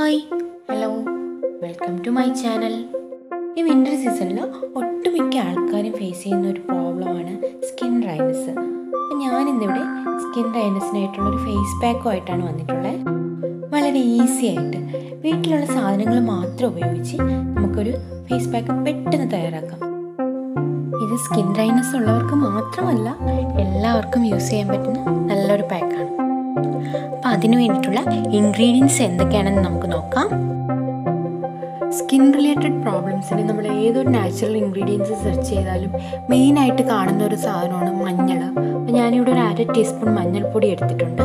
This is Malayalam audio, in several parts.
hi hello welcome to my channel ഈ വിൻ്റർ സീസണിൽ ഒട്ടുമിക്ക ആൾക്കാരും ഫേസ് ചെയ്യുന്ന ഒരു പ്രോബ്ലമാണ് സ്കിൻ ഡ്രൈനസ് അപ്പം ഞാനിന്നിവിടെ സ്കിൻ ഡ്രൈനസിനായിട്ടുള്ളൊരു ഫേസ് പാക്കുമായിട്ടാണ് വന്നിട്ടുള്ളത് വളരെ ഈസി ആയിട്ട് വീട്ടിലുള്ള സാധനങ്ങൾ മാത്രം ഉപയോഗിച്ച് നമുക്കൊരു ഫേസ് പാക്ക് പെട്ടെന്ന് തയ്യാറാക്കാം ഇത് സ്കിൻ ഡ്രൈനസ് ഉള്ളവർക്ക് മാത്രമല്ല എല്ലാവർക്കും യൂസ് ചെയ്യാൻ പറ്റുന്ന നല്ലൊരു പാക്കാണ് അപ്പം അതിന് വേണ്ടിയിട്ടുള്ള ഇൻഗ്രീഡിയൻസ് എന്തൊക്കെയാണെന്ന് നമുക്ക് നോക്കാം സ്കിൻ റിലേറ്റഡ് പ്രോബ്ലംസിന് നമ്മൾ ഏതൊരു നാച്ചുറൽ ഇൻഗ്രീഡിയൻസ് സെർച്ച് ചെയ്താലും മെയിനായിട്ട് കാണുന്ന ഒരു സാധനമാണ് മഞ്ഞൾ അപ്പം ഞാനിവിടെ ഒരു അര ടീസ്പൂൺ മഞ്ഞൾപ്പൊടി എടുത്തിട്ടുണ്ട്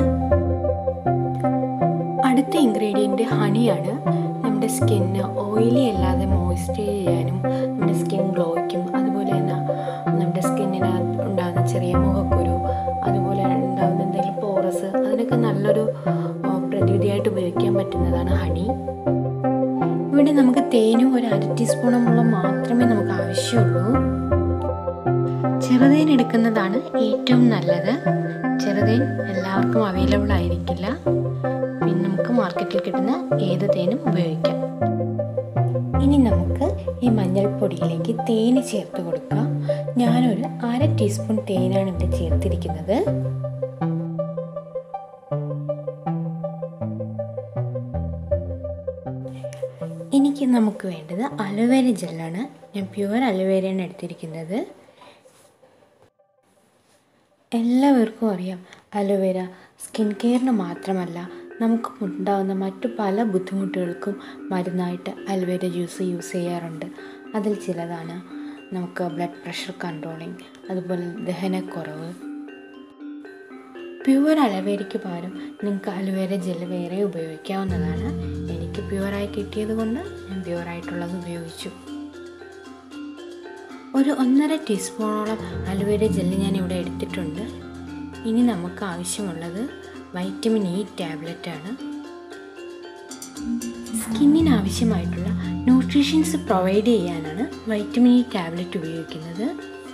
അടുത്ത ഇൻഗ്രീഡിയൻറ്റ് ഹണിയാണ് നമ്മുടെ സ്കിന്ന് ഓയിലി അല്ലാതെ മോയ്സ്ചറൈസ് ചെയ്യാനും നമ്മുടെ സ്കിൻ ഗ്ലോയ്ക്കും അതുപോലെ തന്നെ നമ്മുടെ സ്കിന്നിന് ഉണ്ടാകുന്ന ചെറിയ മുഖക്കുരു അതുപോലെ ഉണ്ടാകുന്ന എന്തെങ്കിലും പോറസ് അതിനൊക്കെ നല്ലൊരു ആ, പ്രതിവിധിയായിട്ട് ഉപയോഗിക്കാൻ പറ്റുന്നതാണ് ഹണി ഇവിടെ നമുക്ക് തേനും ഒരു അര ടീസ്പൂണോളം മാത്രമേ നമുക്ക് ആവശ്യമുള്ളൂ ചെറുതേൻ എടുക്കുന്നതാണ് ഏറ്റവും നല്ലത് ചെറുതേൻ എല്ലാവർക്കും അവൈലബിൾ ആയിരിക്കില്ല പിന്നെ നമുക്ക് മാർക്കറ്റിൽ കിട്ടുന്ന ഏത് തേനും ഉപയോഗിക്കാം ഇനി നമുക്ക് ഈ മഞ്ഞൾപ്പൊടിയിലേക്ക് തേന് ചേർത്ത് കൊടുക്കാം ഞാനൊരു അര ടീസ്പൂൺ തേനാണ് ഇവിടെ ചേർത്തിരിക്കുന്നത് എനിക്ക് നമുക്ക് വേണ്ടത് അലോവേര ജെല്ലാണ് ഞാൻ പ്യുവർ അലോവേരയാണ് എടുത്തിരിക്കുന്നത് എല്ലാവർക്കും അറിയാം അലോവേര സ്കിൻ കെയറിന് മാത്രമല്ല നമുക്ക് ഉണ്ടാകുന്ന മറ്റു പല ബുദ്ധിമുട്ടുകൾക്കും മരുന്നായിട്ട് അലോവേര ജ്യൂസ് യൂസ് ചെയ്യാറുണ്ട് അതിൽ ചിലതാണ് നമുക്ക് ബ്ലഡ് പ്രഷർ കൺട്രോളിങ് അതുപോലെ ദഹനക്കുറവ് പ്യുവർ അലവേരയ്ക്ക് പകരം നിങ്ങൾക്ക് അലോവേര ജെല്ല് വേറെ ഉപയോഗിക്കാവുന്നതാണ് എനിക്ക് പ്യുവറായി കിട്ടിയത് കൊണ്ട് ഞാൻ പ്യുവറായിട്ടുള്ളത് ഉപയോഗിച്ചു ഒരു ഒന്നര ടീസ്പൂണോളം അലോവേര ജെല്ല് ഞാൻ ഇവിടെ എടുത്തിട്ടുണ്ട് ഇനി നമുക്ക് ആവശ്യമുള്ളത് വൈറ്റമിൻ ഇ ടാബ്ലറ്റാണ് സ്കിന്നിന് ആവശ്യമായിട്ടുള്ള ന്യൂട്രീഷൻസ് പ്രൊവൈഡ് ചെയ്യാനാണ് വൈറ്റമിൻ ഇ ടാബ്ലറ്റ് ഉപയോഗിക്കുന്നത്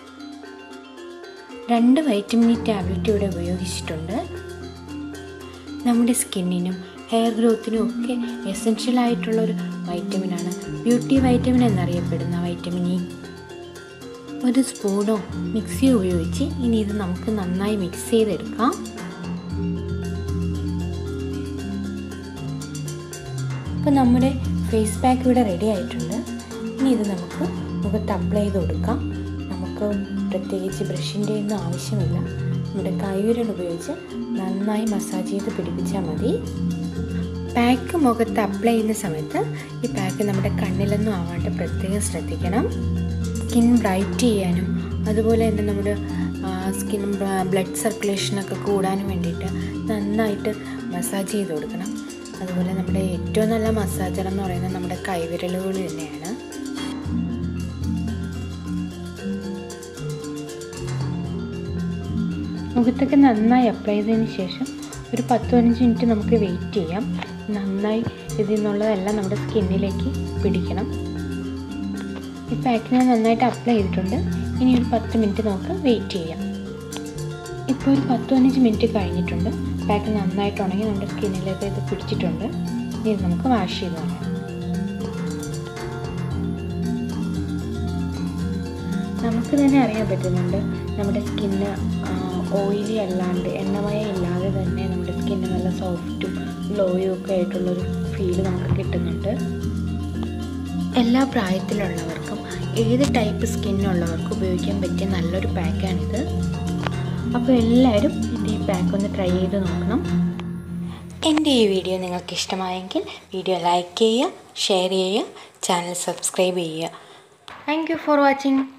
രണ്ട് വൈറ്റമിൻ ഇ ടാബ്ലറ്റ് ഇവിടെ ഉപയോഗിച്ചിട്ടുണ്ട് നമ്മുടെ സ്കിന്നിനും ഹെയർ ഗ്രോത്തിനും ഒക്കെ എസെൻഷ്യൽ ആയിട്ടുള്ളൊരു വൈറ്റമിനാണ് ബ്യൂട്ടി വൈറ്റമിൻ എന്നറിയപ്പെടുന്ന വൈറ്റമിൻ ഇ ഒരു സ്പൂണോ മിക്സിയോ ഉപയോഗിച്ച് ഇനി ഇത് നമുക്ക് നന്നായി മിക്സ് ചെയ്തെടുക്കാം അപ്പോൾ നമ്മുടെ ഫേസ് പാക്ക് ഇവിടെ റെഡി ആയിട്ടുണ്ട് ഇനി ഇത് നമുക്ക് മുഖത്ത് അപ്ലൈ ചെയ്ത് കൊടുക്കാം നമുക്ക് പ്രത്യേകിച്ച് ബ്രഷിൻ്റെ ഒന്നും ആവശ്യമില്ല നമ്മുടെ കൈവിരൽ ഉപയോഗിച്ച് നന്നായി മസാജ് ചെയ്ത് പിടിപ്പിച്ചാൽ മതി പാക്ക് മുഖത്ത് അപ്ലൈ ചെയ്യുന്ന സമയത്ത് ഈ പാക്ക് നമ്മുടെ കണ്ണിലൊന്നും ആവാണ്ട് പ്രത്യേകം ശ്രദ്ധിക്കണം സ്കിൻ ബ്രൈറ്റ് ചെയ്യാനും അതുപോലെ തന്നെ നമ്മുടെ സ്കിൻ ബ്ലഡ് സർക്കുലേഷനൊക്കെ കൂടാനും വേണ്ടിയിട്ട് നന്നായിട്ട് മസാജ് ചെയ്ത് കൊടുക്കണം അതുപോലെ നമ്മുടെ ഏറ്റവും നല്ല മസാജർ എന്ന് പറയുന്നത് നമ്മുടെ കൈവിരലുകൾ തന്നെയാണ് മുഖത്തൊക്കെ നന്നായി അപ്ലൈ ചെയ്തതിന് ശേഷം ഒരു പത്ത് പതിനഞ്ച് മിനിറ്റ് നമുക്ക് വെയിറ്റ് ചെയ്യാം നന്നായി ഇതിൽ നിന്നുള്ളതെല്ലാം നമ്മുടെ സ്കിന്നിലേക്ക് പിടിക്കണം ഈ പാക്ക് ഞാൻ നന്നായിട്ട് അപ്ലൈ ചെയ്തിട്ടുണ്ട് ഇനി ഒരു പത്ത് മിനിറ്റ് നമുക്ക് വെയിറ്റ് ചെയ്യാം ഇപ്പോൾ ഒരു പത്ത് പതിനഞ്ച് മിനിറ്റ് കഴിഞ്ഞിട്ടുണ്ട് പാക്ക് നന്നായിട്ട് ഉണങ്ങി നമ്മുടെ സ്കിന്നിലേക്ക് ഇത് പിടിച്ചിട്ടുണ്ട് ഇനി ഇത് നമുക്ക് വാഷ് ചെയ്ത് കളയാം നമുക്ക് തന്നെ അറിയാൻ പറ്റുന്നുണ്ട് നമ്മുടെ സ്കിന്ന് ഓയിലി അല്ലാണ്ട് എണ്ണമയം ഇല്ലാതെ തന്നെ നമ്മുടെ സ്കിന്ന് നല്ല സോഫ്റ്റും ഗ്ലോയും ഒക്കെ ആയിട്ടുള്ളൊരു ഫീല് നമുക്ക് കിട്ടുന്നുണ്ട് എല്ലാ പ്രായത്തിലുള്ളവർക്കും ഏത് ടൈപ്പ് സ്കിന്നുള്ളവർക്കും ഉപയോഗിക്കാൻ പറ്റിയ നല്ലൊരു പാക്കാണിത് അപ്പോൾ എല്ലാവരും എൻ്റെ ഈ പാക്ക് ഒന്ന് ട്രൈ ചെയ്ത് നോക്കണം എൻ്റെ ഈ വീഡിയോ നിങ്ങൾക്ക് ഇഷ്ടമായെങ്കിൽ വീഡിയോ ലൈക്ക് ചെയ്യുക ഷെയർ ചെയ്യുക ചാനൽ സബ്സ്ക്രൈബ് ചെയ്യുക താങ്ക് യു ഫോർ വാച്ചിങ്